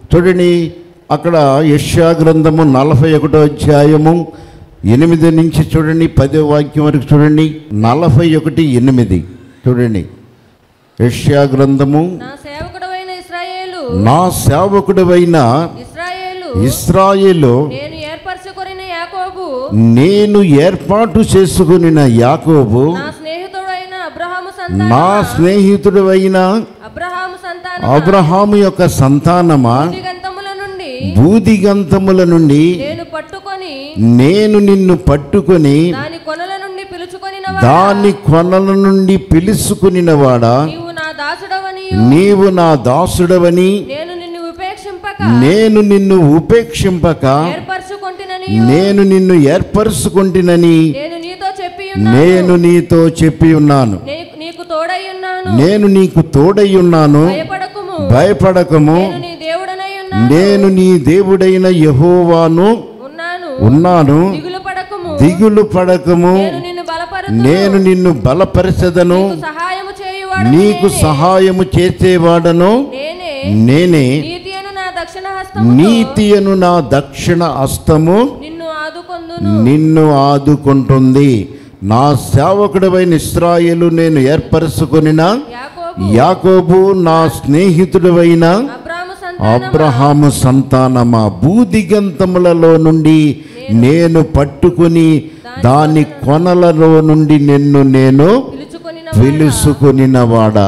చూడండి అక్కడ యష్యా గ్రంథము నలభై ఒకటో అధ్యాయము ఎనిమిది నుంచి చూడండి పదో వాక్యం వరకు చూడండి నలభై ఒకటి ఎనిమిది చూడండి యష్యా గ్రంథము నా సేవకుడవైన ఇస్రాయేలు నా సేవకుడవైన ఇస్రాయేలు ఇస్రాయేలు నేను ఏర్పరచుకొనిన యాకోబు నేను ఏర్పాటు చేసుకునిన యాకోబు నా స్నేహితుడైన అబ్రహాము నా సంతాన స్నేహితుడైన అబ్రహాము సంతాన అబ్రహాము యొక్క సంతానమా దిగంతముల నుండి భూదిగంతముల నుండి నేను పట్టుకొని నేను నిన్ను పట్టుకొని దాని కొనల నుండి పిలుచుకొనిన దాని కొనల నుండి పిలుసుకునినవాడా నీవు నా దాసుడవని నీవు నా దాసుడవని నేను నిన్ను ఉపేక్షింపక నేను నిన్ను ఉపేక్షింపక ఏర్పరచుకొంటినని నేను నిన్ను ఏర్పరుచుకుంటునని నేను నీతో చెప్పి ఉన్నాను నేను నీతో చెప్పి ఉన్నాను నీ- నీకు తోడై ఉన్నాను నేను నీకు తోడై ఉన్నాను భయపడకుము భయపడకము నేను నీ దేవుడనై ఉన్నాను నేను నీ దేవుడైన యహోవాను ఉన్నాను ఉన్నాను దిగులు పడకుము దిగులు పడకము నేను నిన్ను బలపరుతూ నేను నిన్ను బలపరచదను నీకు సహాయము చేయువాడు నీకు సహాయము చేసేవాడను నేనే నేనే నీతి అను నా దక్షిణ హస్తము నీతి అను నా దక్షిణ హస్తము నిన్ను ఆదుకొందును నిన్ను ఆదుకుంటుంది నా సేవకుడవైన ఇస్రాయేలు నేను ఏర్పరచుకొనిన యాకోబు యాకోబు నా స్నేహితుడవైన అబ్రాము సంతానమా అబ్రహాము సంతానమా భూదిగంతములలో నుండి నేను పట్టుకుని దాని కొనలలో నుండి నిన్ను నేను పిలుచుకొనిన పిలుసుకొనినవాడా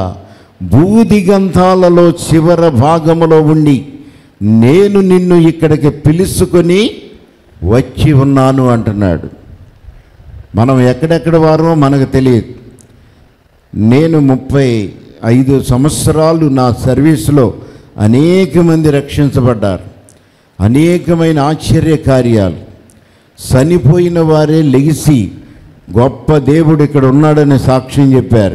భూదిగంతాలలో చివర భాగములో ఉండి నేను నిన్ను ఇక్కడికి పిలుసుకొని వచ్చి ఉన్నాను అంటున్నాడు మనం ఎక్కడెక్కడ వారో మనకు తెలియదు నేను ముప్పై ఐదు సంవత్సరాలు నా సర్వీసులో అనేక మంది రక్షించబడ్డారు అనేకమైన ఆశ్చర్య కార్యాలు చనిపోయిన వారే లెగిసి గొప్ప దేవుడు ఇక్కడ ఉన్నాడని సాక్ష్యం చెప్పారు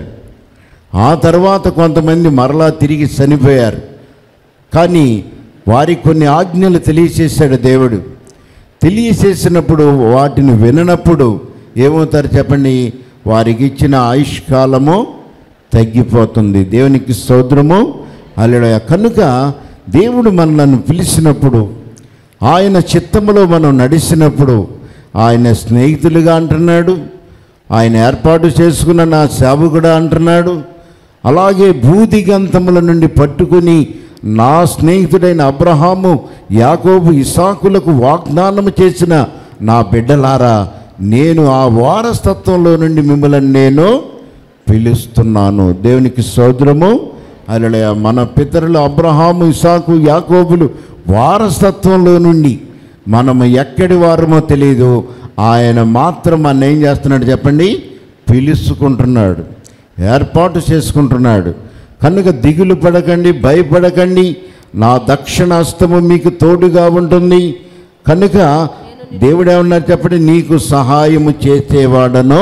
ఆ తర్వాత కొంతమంది మరలా తిరిగి చనిపోయారు కానీ వారికి కొన్ని ఆజ్ఞలు తెలియచేశాడు దేవుడు తెలియచేసినప్పుడు వాటిని విననప్పుడు ఏమవుతారు చెప్పండి వారికి ఇచ్చిన ఆయుష్కాలము తగ్గిపోతుంది దేవునికి స్తోత్రము అల్లెడ కనుక దేవుడు మనల్ని పిలిచినప్పుడు ఆయన చిత్తములో మనం నడిచినప్పుడు ఆయన స్నేహితులుగా అంటున్నాడు ఆయన ఏర్పాటు చేసుకున్న నా సేవకుడా అంటున్నాడు అలాగే భూదిగంతముల నుండి పట్టుకుని నా స్నేహితుడైన అబ్రహాము యాకోబు ఇసాకులకు వాగ్దానము చేసిన నా బిడ్డలారా నేను ఆ వారసత్వంలో నుండి మిమ్మల్ని నేను పిలుస్తున్నాను దేవునికి సోదరము అలా మన పితరులు అబ్రహాము ఇసాకు యాకోబులు వారసత్వంలో నుండి మనము ఎక్కడి వారమో తెలియదు ఆయన మాత్రం మన ఏం చేస్తున్నాడు చెప్పండి పిలుచుకుంటున్నాడు ఏర్పాటు చేసుకుంటున్నాడు కనుక దిగులు పడకండి భయపడకండి నా దక్షిణ హస్తము మీకు తోడుగా ఉంటుంది కనుక దేవుడు ఏమన్నారు చెప్పండి నీకు సహాయము చేసేవాడనో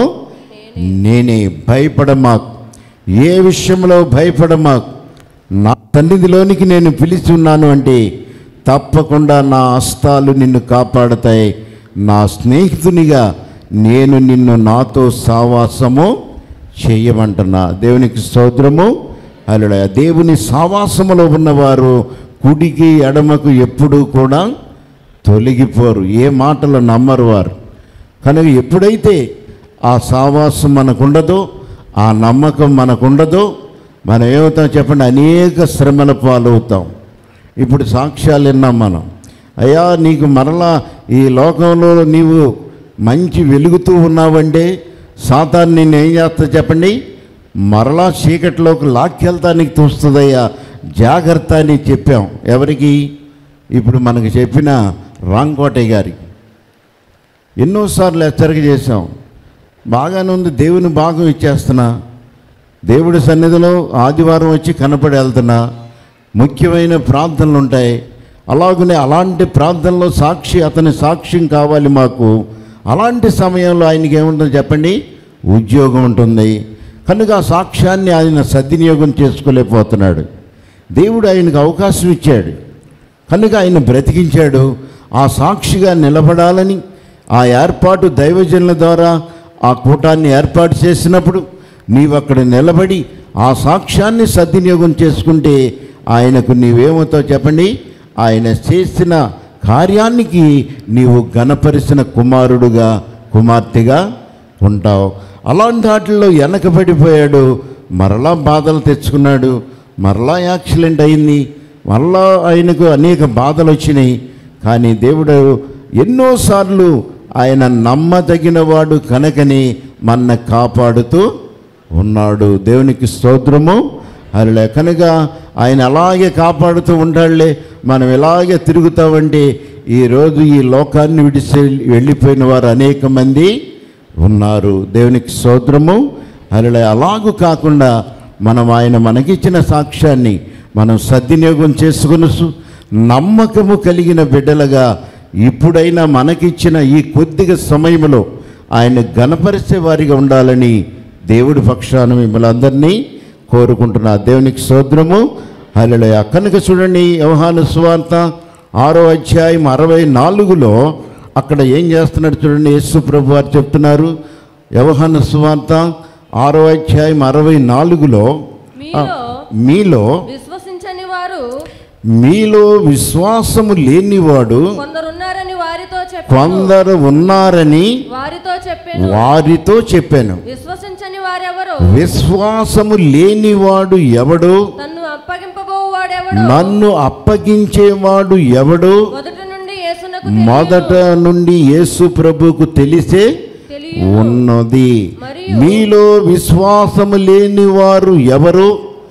నేనే భయపడమాకు ఏ విషయంలో భయపడమాకు నా సన్నిధిలోనికి నేను పిలిచి ఉన్నాను అంటే తప్పకుండా నా హస్తాలు నిన్ను కాపాడతాయి నా స్నేహితునిగా నేను నిన్ను నాతో సావాసము చేయమంటున్నా దేవునికి స్తోత్రము అలా దేవుని సావాసములో ఉన్నవారు కుడికి ఎడమకు ఎప్పుడూ కూడా తొలగిపోరు ఏ మాటలు నమ్మరు వారు కనుక ఎప్పుడైతే ఆ సావాసం మనకుండదో ఆ నమ్మకం మనకుండదో మనం ఏమవుతాం చెప్పండి అనేక శ్రమల పాలవుతాం ఇప్పుడు సాక్ష్యాలు విన్నాం మనం అయ్యా నీకు మరలా ఈ లోకంలో నీవు మంచి వెలుగుతూ ఉన్నావంటే సాతాన్ నిన్ను ఏం చేస్తా చెప్పండి మరలా చీకటిలోకి లాక్కెళ్తానికి చూస్తుందయ్యా జాగ్రత్త అని చెప్పాం ఎవరికి ఇప్పుడు మనకు చెప్పిన రాంకోటయ్య గారికి ఎన్నోసార్లు హెచ్చరిక చేశాం బాగానే ఉంది దేవుని భాగం ఇచ్చేస్తున్నా దేవుడి సన్నిధిలో ఆదివారం వచ్చి కనపడి వెళ్తున్నా ముఖ్యమైన ప్రార్థనలు ఉంటాయి అలాగనే అలాంటి ప్రార్థనలో సాక్షి అతని సాక్ష్యం కావాలి మాకు అలాంటి సమయంలో ఆయనకి ఏముంటుందో చెప్పండి ఉద్యోగం ఉంటుంది కనుక ఆ సాక్ష్యాన్ని ఆయన సద్వినియోగం చేసుకోలేకపోతున్నాడు దేవుడు ఆయనకు అవకాశం ఇచ్చాడు కనుక ఆయన బ్రతికించాడు ఆ సాక్షిగా నిలబడాలని ఆ ఏర్పాటు దైవజనుల ద్వారా ఆ కూటాన్ని ఏర్పాటు చేసినప్పుడు నీవు అక్కడ నిలబడి ఆ సాక్ష్యాన్ని సద్వినియోగం చేసుకుంటే ఆయనకు నీవేమవుతావు చెప్పండి ఆయన చేసిన కార్యానికి నీవు గణపరిచిన కుమారుడుగా కుమార్తెగా ఉంటావు అలాంటి వాటిల్లో వెనకబడిపోయాడు మరలా బాధలు తెచ్చుకున్నాడు మరలా యాక్సిడెంట్ అయింది మరలా ఆయనకు అనేక బాధలు వచ్చినాయి కానీ దేవుడు ఎన్నోసార్లు ఆయన నమ్మదగిన వాడు కనుకని మన కాపాడుతూ ఉన్నాడు దేవునికి స్తోత్రము అలా కనుక ఆయన అలాగే కాపాడుతూ ఉంటాడులే మనం ఇలాగే తిరుగుతామంటే ఈరోజు ఈ లోకాన్ని విడిచి వెళ్ళిపోయిన వారు అనేక మంది ఉన్నారు దేవునికి స్తోత్రము అలా అలాగూ కాకుండా మనం ఆయన మనకిచ్చిన సాక్ష్యాన్ని మనం సద్వినియోగం చేసుకుని నమ్మకము కలిగిన బిడ్డలుగా ఇప్పుడైనా మనకిచ్చిన ఈ కొద్దిగా సమయంలో ఆయన గణపరిచే వారిగా ఉండాలని దేవుడి పక్షాన మిమ్మల్ని అందరినీ కోరుకుంటున్నా దేవునికి సోద్రము హల్లెలూయా కనుక చూడండి వ్యవహాను సువార్త ఆరో అధ్యాయం అరవై నాలుగులో అక్కడ ఏం చేస్తున్నాడు చూడండి యేసు ప్రభు వారు చెప్తున్నారు వ్యవహాన సువార్త ఆరో అధ్యాయం అరవై నాలుగులో ఆ, మీలో మీలో విశ్వసించని వారు మీలో విశ్వాసము లేనివాడు కొందరున్నారని వారితో చెప్పాను కొందరు ఉన్నారని వారితో చెప్పాను వారితో చెప్పాను విశ్వసించని వారెవరు విశ్వాసము లేనివాడు ఎవడు తన్ను అప్పగింపబోవాడెవడు నన్ను అప్పగించేవాడు ఎవడు మొదట నుండి యేసునకు మొదట నుండి యేసు ప్రభుకు తెలిసే తెలియ ఉన్నది మరియు మీలో విశ్వాసము లేనివారు ఎవరు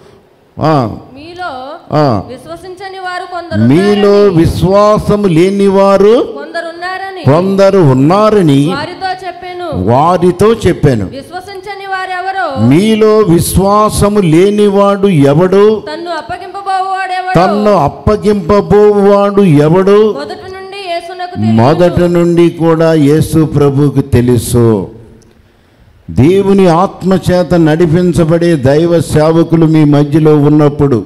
ఆ, మీలో ఆ, విశ్వసించని వారు కొందరు మీలో విశ్వాసము లేనివారు కొందరున్నారని కొందరు ఉన్నారని వారితో చెప్పాను వారితో చెప్పాను విశ్వసించని వారెవరు మీలో విశ్వాసము లేనివాడు ఎవడు తన్ను అప్పగింపబోవాడెవడు తన్ను అప్పగింపబోవాడు ఎవడు మొదట నుండి యేసునకు మొదట నుండి కూడా యేసు ప్రభువుకు తెలుసు దేవుని ఆత్మచేత నడిపించబడే దైవ సేవకులు మీ మధ్యలో ఉన్నప్పుడు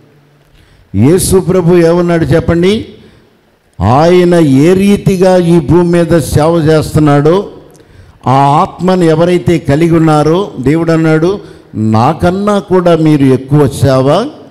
యేసు ప్రభు ఏమన్నాడు చెప్పండి ఆయన ఏ రీతిగా ఈ భూమి మీద సేవ చేస్తున్నాడో ఆ ఆత్మను ఎవరైతే కలిగి ఉన్నారో దేవుడు అన్నాడు నాకన్నా కూడా మీరు ఎక్కువ సేవ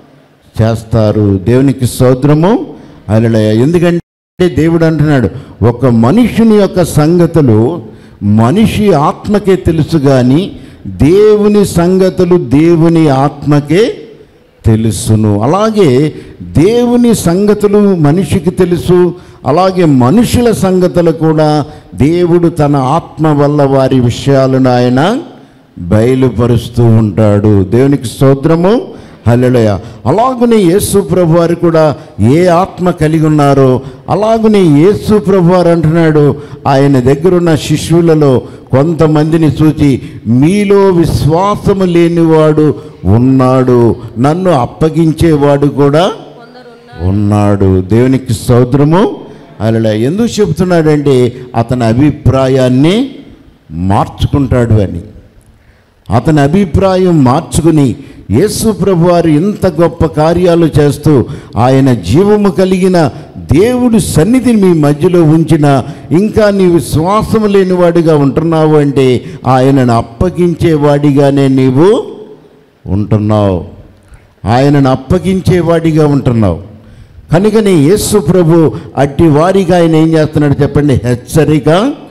చేస్తారు దేవునికి సోద్రము అలా ఎందుకంటే దేవుడు అంటున్నాడు ఒక మనుషుని యొక్క సంగతులు మనిషి ఆత్మకే తెలుసు కానీ దేవుని సంగతులు దేవుని ఆత్మకే తెలుసును అలాగే దేవుని సంగతులు మనిషికి తెలుసు అలాగే మనుషుల సంగతులు కూడా దేవుడు తన ఆత్మ వల్ల వారి విషయాలను ఆయన బయలుపరుస్తూ ఉంటాడు దేవునికి స్తోత్రము హల్లెలూయ అలాగునే యేసు ప్రభు వారు కూడా ఏ ఆత్మ కలిగి ఉన్నారో అలాగునే యేసు ప్రభు వారు అంటున్నాడు ఆయన దగ్గరున్న శిష్యులలో కొంతమందిని చూచి మీలో విశ్వాసము లేనివాడు ఉన్నాడు నన్ను అప్పగించేవాడు కూడా కొందరున్నారు ఉన్నాడు దేవునికి స్తోత్రము అలా ఎందుకు చెప్తున్నాడంటే అతని అభిప్రాయాన్ని మార్చుకుంటాడు అని అతని అభిప్రాయం మార్చుకుని యేసు ప్రభు వారు ఇంత గొప్ప కార్యాలు చేస్తూ ఆయన జీవము కలిగిన దేవుడి సన్నిధిని మీ మధ్యలో ఉంచిన ఇంకా నీ విశ్వాసము లేనివాడిగా ఉంటున్నావు అంటే ఆయనను అప్పగించేవాడిగానే నీవు ఉంటున్నావు ఆయనను అప్పగించేవాడిగా ఉంటున్నావు కనుకనే యేసు ప్రభు అట్టి వారిగా ఆయన ఏం చేస్తున్నాడు చెప్పండి హెచ్చరిక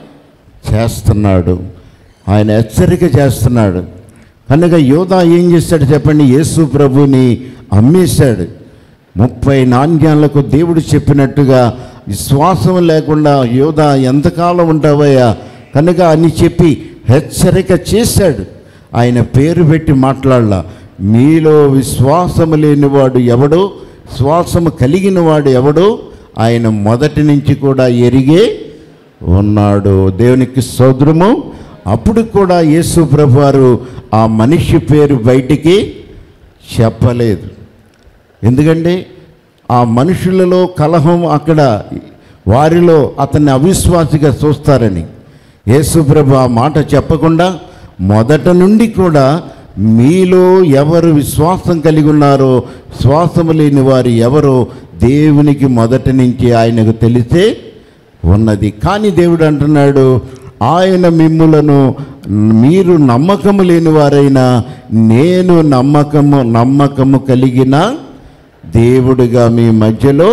చేస్తున్నాడు ఆయన హెచ్చరిక చేస్తున్నాడు కనుక యోధా ఏం చేశాడు చెప్పండి యేసు ప్రభుని అమ్మేశాడు ముప్పై నాణ్యాలకు దేవుడు చెప్పినట్టుగా విశ్వాసం లేకుండా యోధా ఎంతకాలం ఉంటావయ్యా కనుక అని చెప్పి హెచ్చరిక చేశాడు ఆయన పేరు పెట్టి మాట్లాడాల మీలో విశ్వాసము లేనివాడు ఎవడో శ్వాసము కలిగిన వాడు ఎవడో ఆయన మొదటి నుంచి కూడా ఎరిగే ఉన్నాడు దేవునికి సోదరము అప్పుడు కూడా యేసు ప్రభువారు ఆ మనిషి పేరు బయటికి చెప్పలేదు ఎందుకంటే ఆ మనుషులలో కలహం అక్కడ వారిలో అతన్ని అవిశ్వాసిగా చూస్తారని యేసుప్రభు ఆ మాట చెప్పకుండా మొదట నుండి కూడా మీలో ఎవరు విశ్వాసం కలిగి ఉన్నారో శ్వాసము లేని వారు ఎవరో దేవునికి మొదటి నుంచి ఆయనకు తెలిసే ఉన్నది కానీ దేవుడు అంటున్నాడు ఆయన మిమ్ములను మీరు నమ్మకము లేని వారైనా నేను నమ్మకము నమ్మకము కలిగిన దేవుడిగా మీ మధ్యలో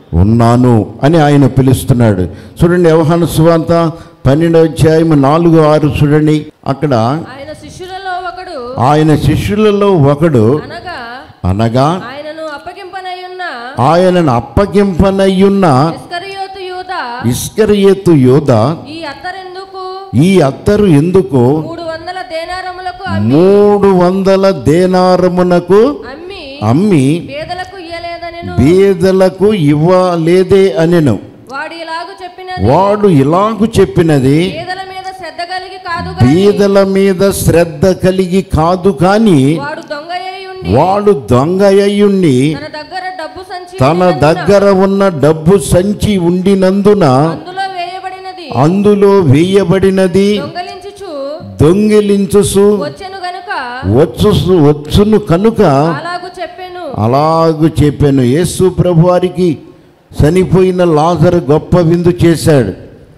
ఉన్నాను అని ఆయన పిలుస్తున్నాడు చూడండి వ్యవహాన సువార్త పన్నెండో అధ్యాయం నాలుగు ఆరు చూడండి అక్కడ ఆయన శిష్యులలో ఒకడు ఆయన శిష్యులలో ఒకడు అనగా అనగా ఆయనను అప్పగింపనయ్యున్న ఆయనను అప్పగింపనయ్యున్న ఇస్కరియోతు యూద ఇస్కరియేతు యోధ ఈ అత్తరెందుకు ఈ అత్తరు ఎందుకు మూడు వందల దేనారములకు అమ్మి మూడు వందల దేనారమునకు అమ్మి అమ్మి పేదలకు ఇయ్యలేదనెను బీదలకు ఇవ్వలేదే అనెను వాడు ఇలాగు చెప్పినది వాడు ఇలాగు చెప్పినది పేదల మీద శ్రద్ధ కలిగి కాదు గాని బీదల మీద శ్రద్ధ కలిగి కాదు కానీ వాడు దొంగ ఉండి వాడు దొంగ అయ్యుండి తన దగ్గర డబ్బు సంచి తన ఉండినందున దగ్గర ఉన్న డబ్బు సంచి ఉండినందున అందులో వేయబడినది అందులో వేయబడినది దొంగలించుచు దొంగిలించుసు వచ్చెను గనుక వచ్చు వచ్చును కనుక అలాగు చెప్పెను అలాగు చెప్పాను యేసు ప్రభు వారికి చనిపోయిన లాజరు గొప్ప విందు చేశాడు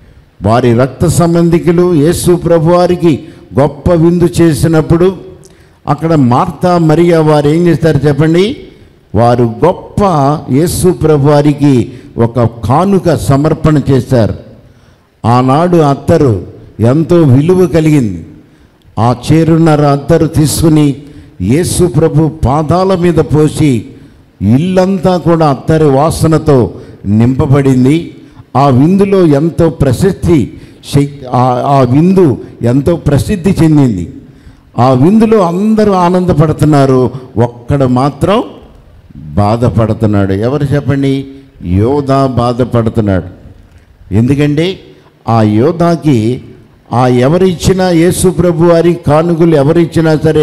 వారి రక్త సంబంధికులు యేసు ప్రభు వారికి గొప్ప విందు చేసినప్పుడు అక్కడ మార్తా మరియా వారు ఏం చేస్తారు చెప్పండి వారు గొప్ప యేసు ప్రభు వారికి ఒక కానుక సమర్పణ చేశారు ఆనాడు అత్తరు ఎంతో విలువ కలిగింది ఆ చేరున్నర అద్దరు తీసుకుని యేసు ప్రభు పాదాల మీద పోసి ఇల్లంతా కూడా అత్తరి వాసనతో నింపబడింది ఆ విందులో ఎంతో ప్రసిద్ధి శక్- ఆ- ఆ విందు ఎంతో ప్రసిద్ధి చెందింది ఆ విందులో అందరూ ఆనందపడుతున్నారు ఒక్కడ మాత్రం బాధపడుతున్నాడు ఎవరు చెప్పండి యోధ బాధపడుతున్నాడు ఎందుకంటే ఆ యోధాకి ఆ ఎవరిచ్చినా యేసు ప్రభు వారి కానుకలు ఎవరిచ్చినా సరే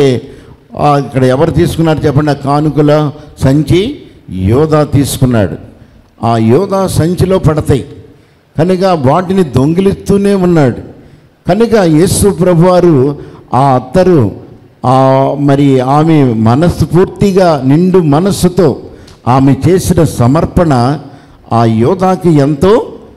ఆ ఇక్కడ ఎవరు తీసుకున్నారు చెప్పండి ఆ కానుకల సంచి యోధా తీసుకున్నాడు ఆ యోధా సంచిలో పడతాయి కనుక వాటిని దొంగిలిస్తూనే ఉన్నాడు కనుక యేసు ప్రభువారు ఆ అత్తరు ఆ మరి ఆమె మనస్సు పూర్తిగా నిండు మనస్సుతో ఆమె చేసిన సమర్పణ ఆ యోధాకి ఎంతో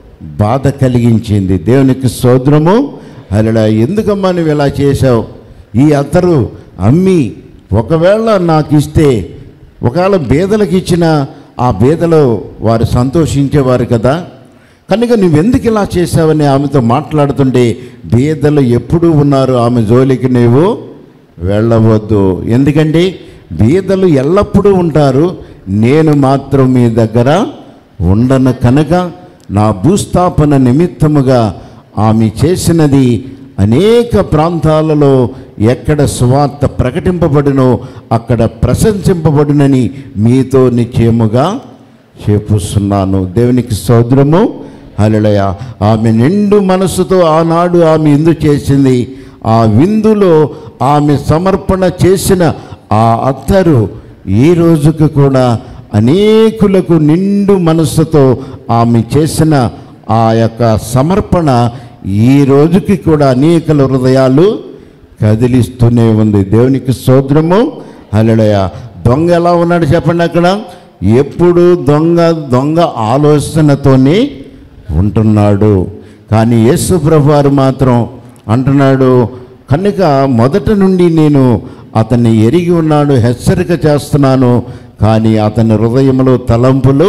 బాధ కలిగించింది దేవునికి సోదరము అలా ఎందుకమ్మా నువ్వు ఇలా చేశావు ఈ అత్తరు అమ్మి ఒకవేళ నాకు ఇస్తే ఒకవేళ బేదలకు ఇచ్చిన ఆ బేదలో వారు సంతోషించేవారు కదా కనుక నువ్వెందుకు ఇలా చేశావని ఆమెతో మాట్లాడుతుంటే బీదలు ఎప్పుడూ ఉన్నారు ఆమె జోలికి నువ్వు వెళ్ళవద్దు ఎందుకంటే బీదలు ఎల్లప్పుడూ ఉంటారు నేను మాత్రం మీ దగ్గర ఉండను కనుక నా భూస్థాపన నిమిత్తముగా ఆమె చేసినది అనేక ప్రాంతాలలో ఎక్కడ సువార్త ప్రకటింపబడినో అక్కడ ప్రశంసింపబడినని మీతో నిశ్చయముగా చెప్పుస్తున్నాను దేవునికి సోదరము హల్లెలూయా ఆమె నిండు మనసుతో ఆనాడు ఆమె ఇందు చేసింది ఆ విందులో ఆమె సమర్పణ చేసిన ఆ అత్తరు ఈ రోజుకు కూడా అనేకులకు నిండు మనస్సుతో ఆమె చేసిన ఆ యొక్క సమర్పణ ఈ రోజుకి కూడా అనేకల హృదయాలు కదిలిస్తూనే ఉంది దేవునికి సోదరము హల్లెలూయ దొంగ ఎలా ఉన్నాడు చెప్పండి అక్కడ ఎప్పుడు దొంగ దొంగ ఆలోచనతోనే ఉంటున్నాడు కానీ యేసు ప్రభువారు మాత్రం అంటున్నాడు కనుక మొదట నుండి నేను అతన్ని ఎరిగి ఉన్నాడు హెచ్చరిక చేస్తున్నాను కానీ అతని హృదయంలో తలంపులు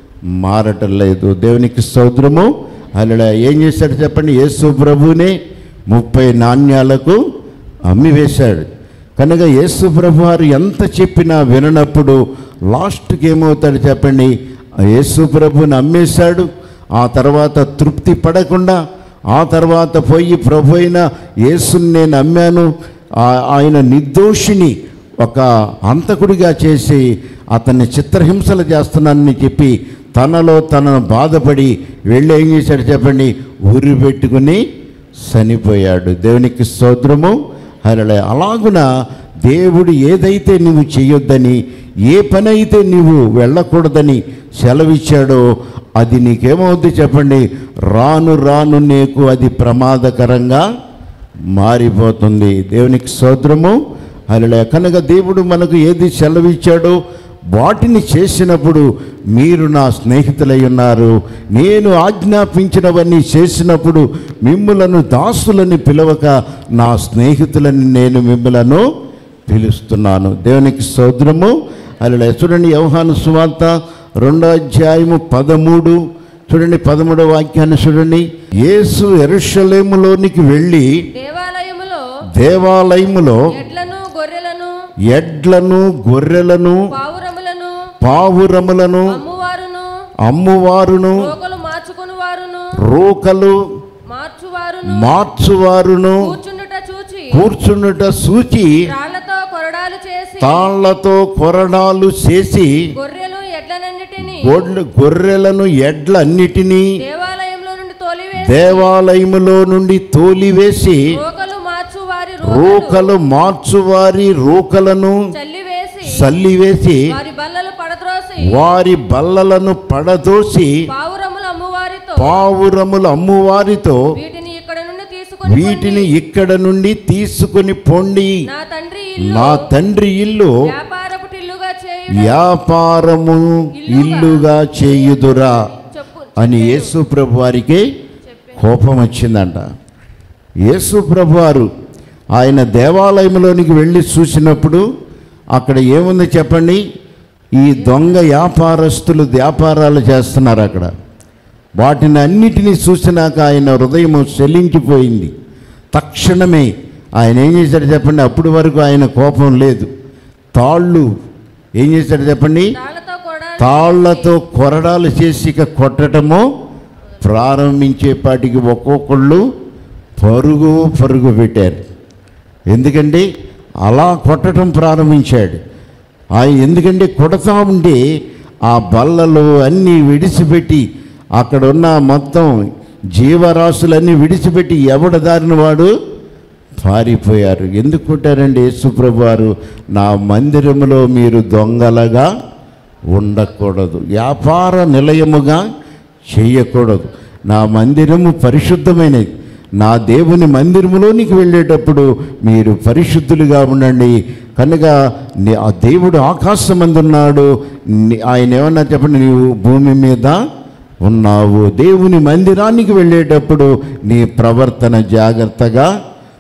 మారటం లేదు దేవునికి సౌద్రము అలా ఏం చేశాడు చెప్పండి యేసు ప్రభునే ముప్పై నాణ్యాలకు అమ్మివేశాడు కనుక యేసు ప్రభు వారు ఎంత చెప్పినా విననప్పుడు లాస్ట్కి ఏమవుతాడు చెప్పండి ఆ యేసు ప్రభుని అమ్మేశాడు ఆ తర్వాత తృప్తి పడకుండా ఆ తర్వాత పోయి ప్రభు అయిన యేసుని నేను అమ్మాను ఆ- ఆయన నిర్దోషిని ఒక హంతకుడిగా చేసి అతన్ని చిత్రహింసలు చేస్తున్నానని చెప్పి తనలో తనను బాధపడి వెళ్ళి ఏం చేశాడు చెప్పండి ఊరి పెట్టుకుని చనిపోయాడు దేవునికి స్తోత్రము హరళ అలాగున దేవుడు ఏదైతే నువ్వు చేయొద్దని ఏ పని అయితే నువ్వు వెళ్ళకూడదని సెలవిచ్చాడో అది నీకేమవుద్ది చెప్పండి రాను రాను నీకు అది ప్రమాదకరంగా మారిపోతుంది దేవునికి స్తోత్రము అలా కనుక దేవుడు మనకు ఏది సెలవిచ్చాడో వాటిని చేసినప్పుడు మీరు నా స్నేహితులై ఉన్నారు నేను ఆజ్ఞాపించినవన్నీ చేసినప్పుడు మిమ్ములను దాసులని పిలవక నా స్నేహితులని నేను మిమ్మలను పిలుస్తున్నాను దేవునికి సోదరము అలా చూడండి వ్యవహాను సువార్త రెండో అధ్యాయము పదమూడు చూడండి పదమూడో వాక్యాన్ని చూడండి యేసు ఎరుషలేములోనికి వెళ్ళి దేవాలయములో దేవాలయములో ఎడ్లను గొర్రెలను ఎడ్లను గొర్రెలను పావురములను పావురములను అమ్మువారును అమ్మువారును రోకలు మార్చుకుని వారును రూకలు మార్చువారును మార్చువారును కూర్చుండుట చూచి కూర్చుండుట సూచి రాళ్లతో కొరడాలు చేసి తాళ్లతో కొరడాలు చేసి గొర్రెలు ఎడ్లనన్నిటిని గొడ్లు గొర్రెలను ఎడ్లన్నిటినీ దేవాలయంలో నుండి తోలివేసి దేవాలయములో నుండి తోలివేసి రోకలు మార్చు వారి రూకలు మార్చువారి రూకలను చల్లివేసి సల్లివేసి వారి బల్లలు పడద్రోసి వారి బల్లలను పడదోసి పావురములు అమ్మువారితో పావురముల అమ్మువారితో వీటిని ఇక్కడ నుండి తీసుకొని వీటిని ఇక్కడ నుండి తీసుకుని పొండి నా తండ్రి ఇల్లు నా తండ్రి ఇల్లు వ్యాపారపు టిల్లుగా చేయుట వ్యాపారము ఇల్లుగా చేయుదురా చెప్పు అని యేసు ప్రభు వారికి కోపం వచ్చిందంట యేసు ప్రభు వారు ఆయన దేవాలయంలోనికి వెళ్ళి చూసినప్పుడు అక్కడ ఏముంది చెప్పండి ఈ దొంగ వ్యాపారస్తులు వ్యాపారాలు చేస్తున్నారు అక్కడ వాటిని అన్నిటినీ చూసినాక ఆయన హృదయం చెల్లించిపోయింది తక్షణమే ఆయన ఏం చేశాడు చెప్పండి అప్పటి వరకు ఆయన కోపం లేదు తాళ్ళు ఏం చేశాడు చెప్పండి తాళ్లతో కూడా తాళ్లతో కొరడాలు చేసి ఇక కొట్టడము ప్రారంభించేపాటికి ఒక్కొక్కళ్ళు పరుగు పరుగు పెట్టారు ఎందుకంటే అలా కొట్టడం ప్రారంభించాడు ఆ ఎందుకంటే కొడతా ఉంటే ఆ బల్లలు అన్నీ విడిచిపెట్టి అక్కడ ఉన్న మొత్తం జీవరాశులన్నీ విడిచిపెట్టి ఎవడ దారిన వాడు పారిపోయారు ఎందుకు కొట్టారండి యేసుప్రభు వారు నా మందిరములో మీరు దొంగలగా ఉండకూడదు వ్యాపార నిలయముగా చేయకూడదు నా మందిరము పరిశుద్ధమైనది నా దేవుని మందిరములోనికి వెళ్ళేటప్పుడు మీరు పరిశుద్ధులుగా ఉండండి కనుక నీ- ఆ దేవుడు ఆకాశమందున్నాడు నీ- ఆయన ఏమన్నా చెప్పండి నీవు భూమి మీద ఉన్నావు దేవుని మందిరానికి వెళ్ళేటప్పుడు నీ ప్రవర్తన జాగ్రత్తగా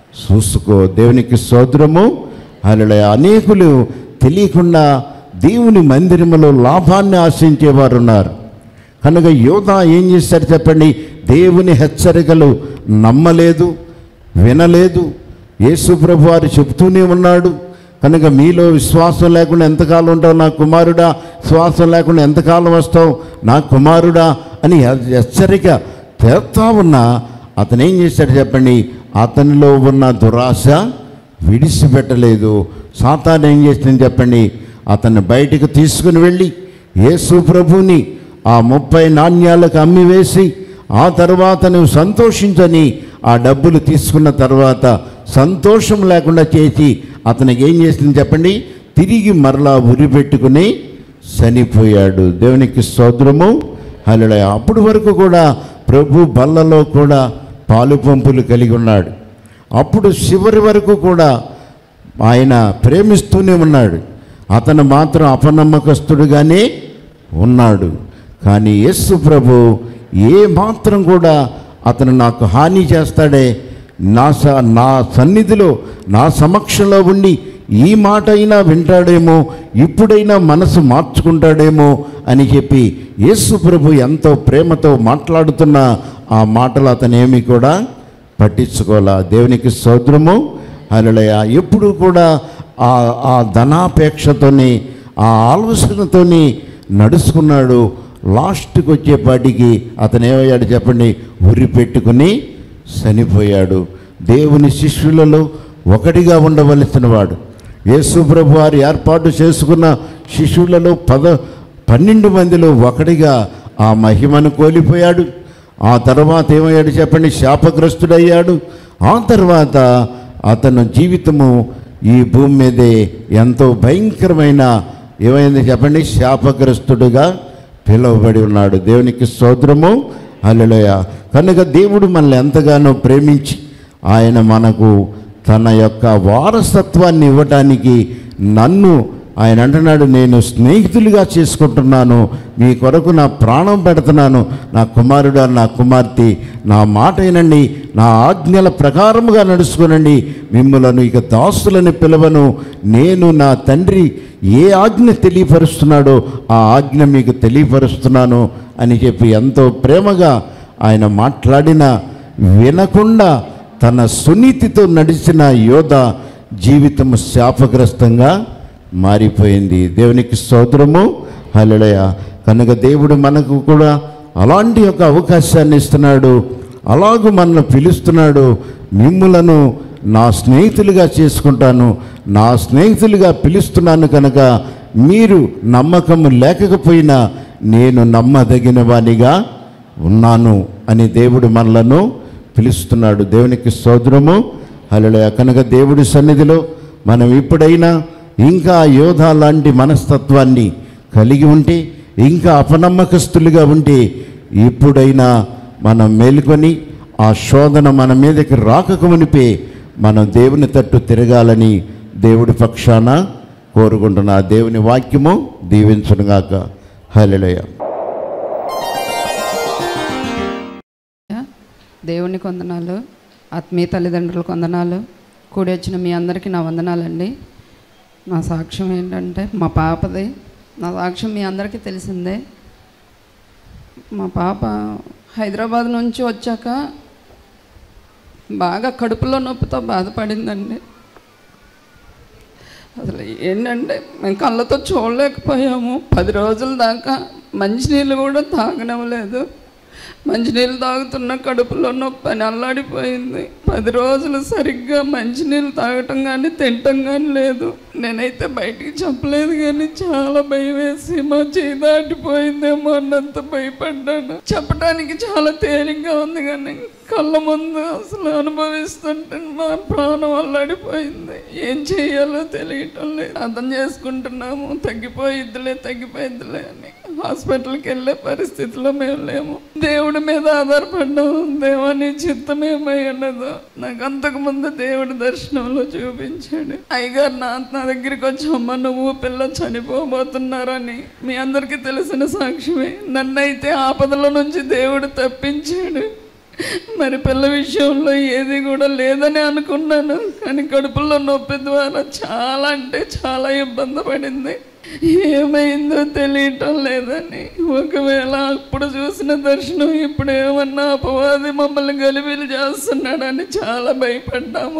చూసుకో దేవునికి సోదరము అలా అనేకులు తెలియకుండా దేవుని మందిరములో లాభాన్ని ఆశించేవారు ఉన్నారు కనుక యోధ ఏం చేశారు చెప్పండి దేవుని హెచ్చరికలు నమ్మలేదు వినలేదు యేసు ప్రభు వారు చెప్తూనే ఉన్నాడు కనుక మీలో విశ్వాసం లేకుండా ఎంతకాలం ఉంటావు నా కుమారుడా విశ్వాసం లేకుండా ఎంతకాలం వస్తావు నా కుమారుడా అని హె- హెచ్చరిక చేస్తా ఉన్నా అతను ఏం చేశాడు చెప్పండి అతనిలో ఉన్న దురాశ విడిచిపెట్టలేదు సాతాను ఏం చేసింది చెప్పండి అతన్ని బయటకు తీసుకుని వెళ్ళి యేసు ప్రభుని ఆ ముప్పై నాణ్యాలకు అమ్మివేసి ఆ తర్వాత నువ్వు సంతోషించని ఆ డబ్బులు తీసుకున్న తర్వాత సంతోషం లేకుండా చేసి అతనికి ఏం చేసింది చెప్పండి తిరిగి మరలా ఉరి పెట్టుకుని చనిపోయాడు దేవునికి స్తోత్రము హల్లెలూయా అప్పటి వరకు కూడా ప్రభు బల్లలో కూడా పాలు పంపులు కలిగి ఉన్నాడు అప్పుడు చివరి వరకు కూడా ఆయన ప్రేమిస్తూనే ఉన్నాడు అతను మాత్రం అపనమ్మకస్తుడుగానే ఉన్నాడు కానీ యేసు ప్రభు ఏ మాత్రం కూడా అతను నాకు హాని చేస్తాడే నా స నా సన్నిధిలో నా సమక్షంలో ఉండి ఈ మాట అయినా వింటాడేమో ఇప్పుడైనా మనసు మార్చుకుంటాడేమో అని చెప్పి యేసు ప్రభు ఎంతో ప్రేమతో మాట్లాడుతున్న ఆ మాటలు అతనేమి కూడా పట్టించుకోవాలా దేవునికి సోదరము అలలయ ఎప్పుడు కూడా ఆ ఆ ధనాపేక్షతోని ఆ ఆలోచనతోని నడుచుకున్నాడు లాస్ట్కి వచ్చేపాటికి అతను ఏమయ్యాడు చెప్పండి ఉరి పెట్టుకుని చనిపోయాడు దేవుని శిష్యులలో ఒకటిగా ఉండవలసిన వాడు యేసు ప్రభు వారు ఏర్పాటు చేసుకున్న శిష్యులలో పద పన్నెండు మందిలో ఒకటిగా ఆ మహిమను కోల్పోయాడు ఆ తర్వాత ఏమయ్యాడు చెప్పండి శాపగ్రస్తుడయ్యాడు ఆ తర్వాత అతను జీవితము ఈ భూమి మీదే ఎంతో భయంకరమైన ఏమైంది చెప్పండి శాపగ్రస్తుడుగా పిలువబడి ఉన్నాడు దేవునికి స్తోత్రము హల్లెలూయా కనుక దేవుడు మనల్ని ఎంతగానో ప్రేమించి ఆయన మనకు తన యొక్క వారసత్వాన్ని ఇవ్వటానికి నన్ను ఆయన అంటున్నాడు నేను స్నేహితులుగా చేసుకుంటున్నాను మీ కొరకు నా ప్రాణం పెడుతున్నాను నా కుమారుడు నా కుమార్తె నా మాట వినండి నా ఆజ్ఞల ప్రకారముగా నడుచుకునండి మిమ్మలను ఇక దాసులని పిలవను నేను నా తండ్రి ఏ ఆజ్ఞ తెలియపరుస్తున్నాడో ఆ ఆజ్ఞ మీకు తెలియపరుస్తున్నాను అని చెప్పి ఎంతో ప్రేమగా ఆయన మాట్లాడిన వినకుండా తన సునీతితో నడిచిన యోధ జీవితం శాపగ్రస్తంగా మారిపోయింది దేవునికి స్తోత్రము హల్లెలూయా కనుక దేవుడు మనకు కూడా అలాంటి ఒక అవకాశాన్ని ఇస్తున్నాడు అలాగూ మనల్ని పిలుస్తున్నాడు మిమ్ములను నా స్నేహితులుగా చేసుకుంటాను నా స్నేహితులుగా పిలుస్తున్నాను కనుక మీరు నమ్మకము లేకపోయినా నేను నమ్మదగిన వానిగా ఉన్నాను అని దేవుడు మనలను పిలుస్తున్నాడు దేవునికి స్తోత్రము హల్లెలూయా కనుక దేవుడి సన్నిధిలో మనం ఇప్పుడైనా ఇంకా యోధ లాంటి మనస్తత్వాన్ని కలిగి ఉంటే ఇంకా అపనమ్మకస్తులుగా ఉంటే ఇప్పుడైనా మనం మేలుకొని ఆ శోధన మన మీదకి రాకమునిపే మనం దేవుని తట్టు తిరగాలని దేవుడి పక్షాన కోరుకుంటున్నా ఆ దేవుని వాక్యము దీవించునుగాక హల్లెలూయా దేవుని వందనాలు ఆత్మీయ తల్లిదండ్రులకు వందనాలు కూడి వచ్చిన మీ అందరికీ నా వందనాలండి నా సాక్ష్యం ఏంటంటే మా పాపది నా సాక్ష్యం మీ అందరికీ తెలిసిందే మా పాప హైదరాబాద్ నుంచి వచ్చాక బాగా కడుపులో నొప్పితో బాధపడిందండి అసలు ఏంటంటే మేము కళ్ళతో చూడలేకపోయాము పది రోజుల దాకా మంచినీళ్ళు కూడా తాగనవ్వలేదు మంచినీళ్ళు తాగుతున్న కడుపులో నొప్పి అని అల్లాడిపోయింది పది రోజులు సరిగ్గా మంచినీళ్ళు తాగటం కానీ తినటం కానీ లేదు నేనైతే బయటికి చెప్పలేదు కానీ చాలా భయం వేసి మా చేయి దాటిపోయిందేమో అన్నంత భయపడ్డాను చెప్పడానికి చాలా తేలిగ్గా ఉంది కానీ కళ్ళ ముందు అసలు అనుభవిస్తుంటే మా ప్రాణం అల్లాడిపోయింది ఏం చేయాలో తెలియటం లేదు అర్థం చేసుకుంటున్నాము తగ్గిపోయిద్దిలే తగ్గిపోయిద్దిలే అని హాస్పిటల్కి వెళ్ళే పరిస్థితిలో మేము లేము దేవుడి మీద ఆధారపడ్డాము దేవాని చిత్తమేమై ఉన్నదో నాకు అంతకు ముందు దేవుడి దర్శనంలో చూపించాడు అయ్యగారు నా నా దగ్గరికి వచ్చి అమ్మ నువ్వు పిల్ల చనిపోబోతున్నారని మీ అందరికీ తెలిసిన సాక్ష్యమే నన్నైతే ఆపదల నుంచి దేవుడు తప్పించాడు మరి పిల్ల విషయంలో ఏది కూడా లేదని అనుకున్నాను కానీ కడుపులో నొప్పి ద్వారా చాలా అంటే చాలా ఇబ్బంది పడింది ఏమైందో తెలియటం లేదని ఒకవేళ అప్పుడు చూసిన దర్శనం ఇప్పుడు ఏమన్నా అపవాది మమ్మల్ని గలిబిలి చేస్తున్నాడని చాలా భయపడ్డాము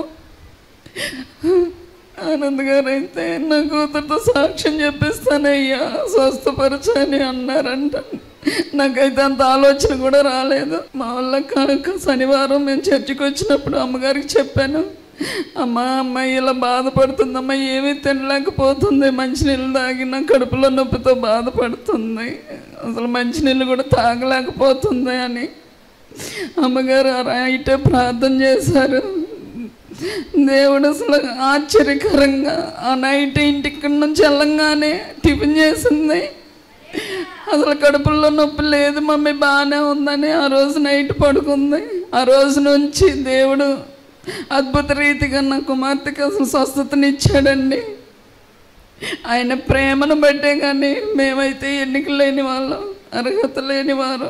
ఆనంద్ గారు అయితే నా కూతురుతో సాక్ష్యం చెప్పిస్తానయ్యా స్వస్థపరచని అన్నారంట నాకైతే అంత ఆలోచన కూడా రాలేదు మా వాళ్ళ కాక శనివారం మేము చర్చికి వచ్చినప్పుడు అమ్మగారికి చెప్పాను అమ్మ అమ్మాయి ఇలా బాధపడుతుందమ్మా ఏమీ తినలేకపోతుంది మంచినీళ్ళు తాగిన కడుపులో నొప్పితో బాధపడుతుంది అసలు మంచినీళ్ళు కూడా తాగలేకపోతుంది అని అమ్మగారు రైటే ప్రార్థన చేశారు దేవుడు అసలు ఆశ్చర్యకరంగా ఆ నైట్ ఇంటికి నుంచి వెళ్ళంగానే టిఫిన్ చేసింది అసలు కడుపులో నొప్పి లేదు మమ్మీ బాగానే ఉందని ఆ రోజు నైట్ పడుకుంది ఆ రోజు నుంచి దేవుడు అద్భుత రీతిగా నా కుమార్తెకి అసలు స్వస్థతనిచ్చాడండి ఆయన ప్రేమను బట్టే కానీ మేమైతే ఎన్నిక లేని వాళ్ళం అర్హత లేని వారం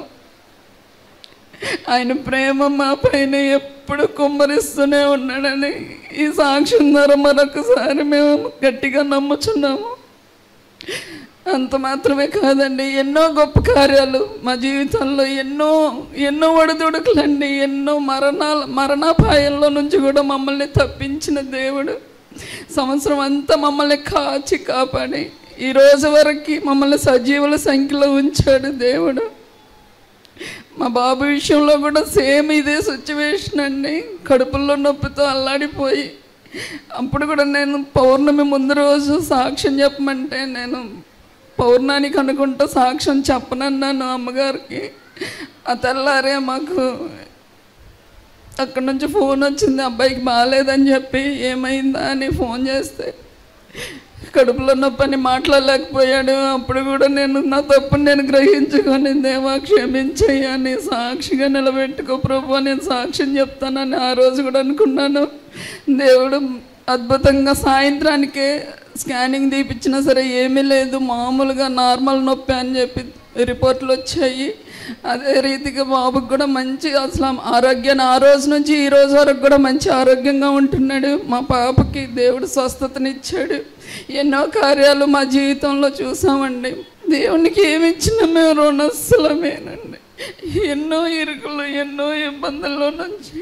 ఆయన ప్రేమ మా పైన ఎప్పుడు కుమ్మరిస్తూనే ఉన్నాడని ఈ సాక్ష్యం ద్వారా మరొకసారి మేము గట్టిగా నమ్ముచున్నాము అంత మాత్రమే కాదండి ఎన్నో గొప్ప కార్యాలు మా జీవితంలో ఎన్నో ఎన్నో ఒడిదుడుకులండి ఎన్నో మరణాల మరణాపాయంలో నుంచి కూడా మమ్మల్ని తప్పించిన దేవుడు సంవత్సరం అంతా మమ్మల్ని కాచి కాపాడి ఈ రోజు వరకు మమ్మల్ని సజీవుల సంఖ్యలో ఉంచాడు దేవుడు మా బాబు విషయంలో కూడా సేమ్ ఇదే సిచ్యువేషన్ అండి కడుపులో నొప్పితో అల్లాడిపోయి అప్పుడు కూడా నేను పౌర్ణమి ముందు రోజు సాక్ష్యం చెప్పమంటే నేను పౌర్ణానికి అనుకుంటూ సాక్ష్యం చెప్పనన్నాను అమ్మగారికి ఆ తెల్లారే మాకు అక్కడ నుంచి ఫోన్ వచ్చింది అబ్బాయికి బాగాలేదని చెప్పి ఏమైందా అని ఫోన్ చేస్తే కడుపులో నొప్పని మాట్లాడలేకపోయాడు అప్పుడు కూడా నేను నా తప్పుని నేను గ్రహించుకొని దేవా క్షమించయ్యా అని సాక్షిగా నిలబెట్టుకో ప్రభు నేను సాక్ష్యం చెప్తానని ఆ రోజు కూడా అనుకున్నాను దేవుడు అద్భుతంగా సాయంత్రానికే స్కానింగ్ తీపిచ్చినా సరే ఏమీ లేదు మామూలుగా నార్మల్ నొప్పి అని చెప్పి రిపోర్ట్లు వచ్చాయి అదే రీతిగా బాబుకి కూడా మంచి అసలు ఆరోగ్యాన్ని ఆ రోజు నుంచి ఈ రోజు వరకు కూడా మంచి ఆరోగ్యంగా ఉంటున్నాడు మా పాపకి దేవుడు స్వస్థతనిచ్చాడు ఎన్నో కార్యాలు మా జీవితంలో చూసామండి దేవునికి ఏమి ఇచ్చినా మేము రుణస్థలమేనండి ఎన్నో ఇరుకులు ఎన్నో ఇబ్బందుల్లో నుంచి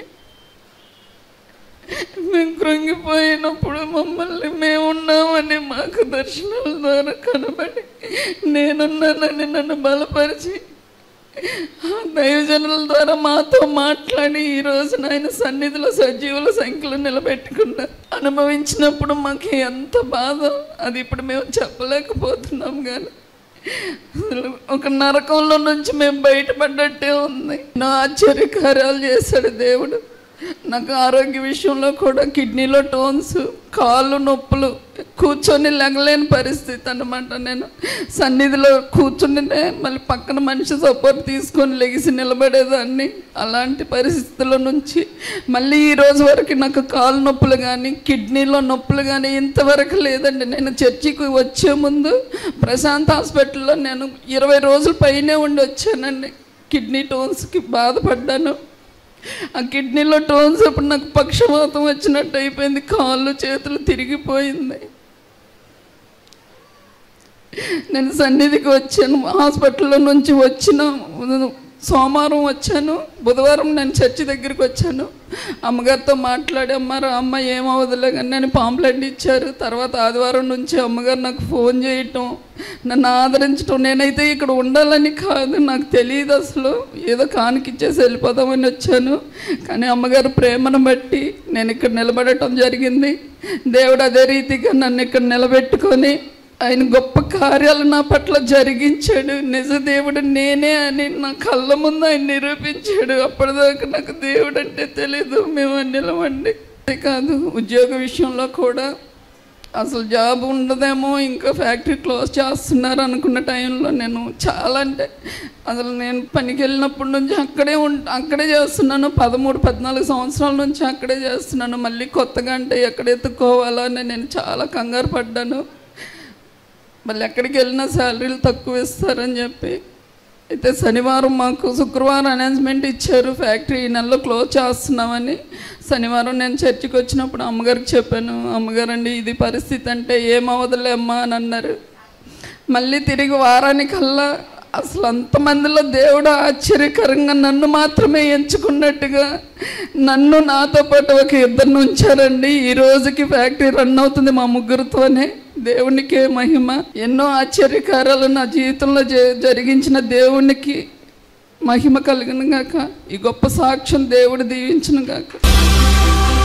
మేము కృంగిపోయినప్పుడు మమ్మల్ని మేమున్నామని మాకు దర్శనాల ద్వారా కనబడి నేనున్నానని నన్ను బలపరిచి ఆ దైవజనుల ద్వారా మాతో మాట్లాడి ఈ రోజు నాయన సన్నిధిలో సజీవుల సంఖ్యలో నిలబెట్టుకున్నారు అనుభవించినప్పుడు మాకు ఎంత బాధ అది ఇప్పుడు మేము చెప్పలేకపోతున్నాం కానీ అసలు ఒక నరకంలో నుంచి మేము బయటపడ్డట్టే ఉంది నా ఆశ్చర్యకార్యాలు చేశాడు దేవుడు నాకు ఆరోగ్య విషయంలో కూడా కిడ్నీలో టోన్స్ కాళ్ళు నొప్పులు కూర్చొని లెగలేని పరిస్థితి అన్నమాట నేను సన్నిధిలో కూర్చుంటే మళ్ళీ పక్కన మనిషి సపోర్ట్ తీసుకొని లెగిసి నిలబడేదాన్ని అలాంటి పరిస్థితుల నుంచి మళ్ళీ ఈ రోజు వరకు నాకు కాళ్ళు నొప్పులు కానీ కిడ్నీలో నొప్పులు కానీ ఇంతవరకు లేదండి నేను చర్చికి వచ్చే ముందు ప్రశాంత్ హాస్పిటల్లో నేను ఇరవై రోజుల పైనే ఉండి వచ్చానండి కిడ్నీ టోన్స్కి బాధపడ్డాను ఆ కిడ్నీలో టోన్స్ ఇప్పుడు నాకు పక్షవాతం వచ్చినట్టు అయిపోయింది కాళ్ళు చేతులు తిరిగిపోయింది నేను సన్నిధికి వచ్చాను హాస్పిటల్లో నుంచి వచ్చిన సోమవారం వచ్చాను బుధవారం నేను చర్చి దగ్గరికి వచ్చాను అమ్మగారితో మాట్లాడి అమ్మారు అమ్మ ఏమవదులే కానీ నేను పాంప్లెట్ ఇచ్చారు తర్వాత ఆదివారం నుంచి అమ్మగారు నాకు ఫోన్ చేయటం నన్ను ఆదరించడం నేనైతే ఇక్కడ ఉండాలని కాదు నాకు తెలియదు అసలు ఏదో కానికిచ్చేసి వెళ్ళిపోదామని వచ్చాను కానీ అమ్మగారు ప్రేమను బట్టి నేను ఇక్కడ నిలబడటం జరిగింది దేవుడు అదే రీతిగా నన్ను ఇక్కడ నిలబెట్టుకొని ఆయన గొప్ప కార్యాలు నా పట్ల జరిగించాడు నిజ దేవుడు నేనే అని నా కళ్ళ ముందు ఆయన నిరూపించాడు అప్పటిదాకా నాకు దేవుడు అంటే తెలీదు మేము నిలవండి అంతే కాదు ఉద్యోగ విషయంలో కూడా అసలు జాబ్ ఉండదేమో ఇంకా ఫ్యాక్టరీ క్లోజ్ చేస్తున్నారు అనుకున్న టైంలో నేను చాలా అంటే అసలు నేను పనికి వెళ్ళినప్పటి నుంచి అక్కడే ఉం అక్కడే చేస్తున్నాను పదమూడు పద్నాలుగు సంవత్సరాల నుంచి అక్కడే చేస్తున్నాను మళ్ళీ కొత్తగా అంటే ఎక్కడ ఎత్తుక్కోవాలని నేను చాలా కంగారు పడ్డాను మళ్ళీ ఎక్కడికి వెళ్ళినా శాలరీలు తక్కువ ఇస్తారని చెప్పి అయితే శనివారం మాకు శుక్రవారం అనౌన్స్మెంట్ ఇచ్చారు ఫ్యాక్టరీ ఈ నెలలో క్లోజ్ చేస్తున్నామని శనివారం నేను చర్చికి వచ్చినప్పుడు అమ్మగారికి చెప్పాను అమ్మగారండి ఇది పరిస్థితి అంటే ఏమవదులే అమ్మా అని అన్నారు మళ్ళీ తిరిగి వారానికల్లా అసలు అంతమందిలో దేవుడు ఆశ్చర్యకరంగా నన్ను మాత్రమే ఎంచుకున్నట్టుగా నన్ను నాతో పాటు ఒక ఇద్దరిని ఉంచారండి ఈ రోజుకి ఫ్యాక్టరీ రన్ అవుతుంది మా ముగ్గురితోనే దేవునికే మహిమ ఎన్నో ఆశ్చర్యకారాలు నా జీవితంలో జ- జరిగించిన దేవునికి మహిమ కలిగిన గాక ఈ గొప్ప సాక్ష్యం దేవుడు దీవించిన గాక